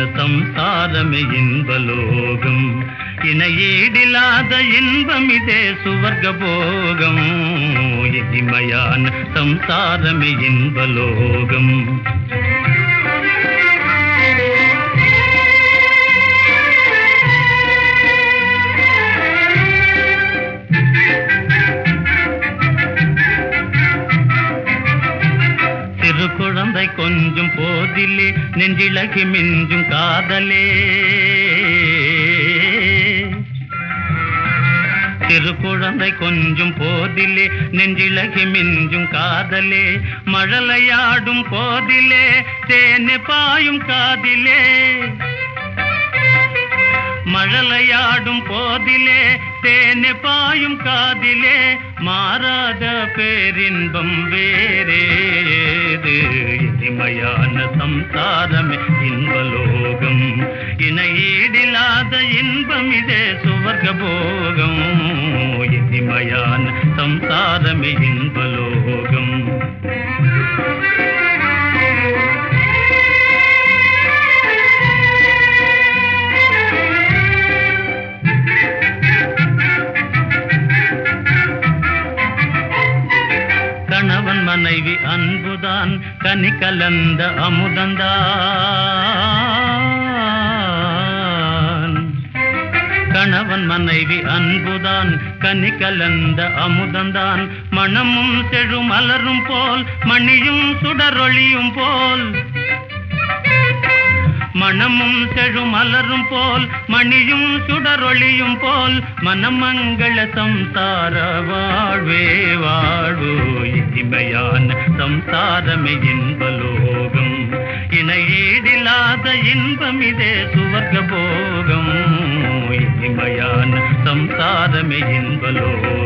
సంసారమే ఇన్బలోగం ఇనయేడిలాద ఇన్బమిదే సువర్గభోగం ఇదిమయాన్ సంసారమే ఇన్బలోగం சிறு குழந்தை கொஞ்சம் போதிலே நெஞ்சிலகி மிஞ்சும் காதலே சிறு குழந்தை கொஞ்சம் போதிலே நெஞ்சிலகி மிஞ்சும் காதலே மழலையாடும் போதிலே தேனு பாயும் காதிலே மழலையாடும் போதிலே தேனு பாயும் காதிலே மாறாத பேரின்பம் வேறேது இனிமையான சம்சாரமே இன்பலோகம் இணையீடில்லாத இன்பம் இதே சுவர்க போகம் இனிமையான சம்சாரமே இன்பலோகம் கணவன் மனைவி அன்புதான் கனி கலந்த அமுதந்தான் கணவன் மனைவி அன்புதான் கனி கலந்த அமுதந்தான் மணமும் செழு மலரும் போல் மணியும் சுடரொளியும் போல் மணமும் செழு மலரும் போல் மணியும் சுடரொளியும் போல் மனமங்கள சம்சார வாழ்வே வாழ்வு இனிமையான சம்சாரமே இன்பலோகம் இணையீடில்லாத இன்பம் இதே சுவர்க்க போகம் இனிமையான சம்சாரமே இன்பலோகம்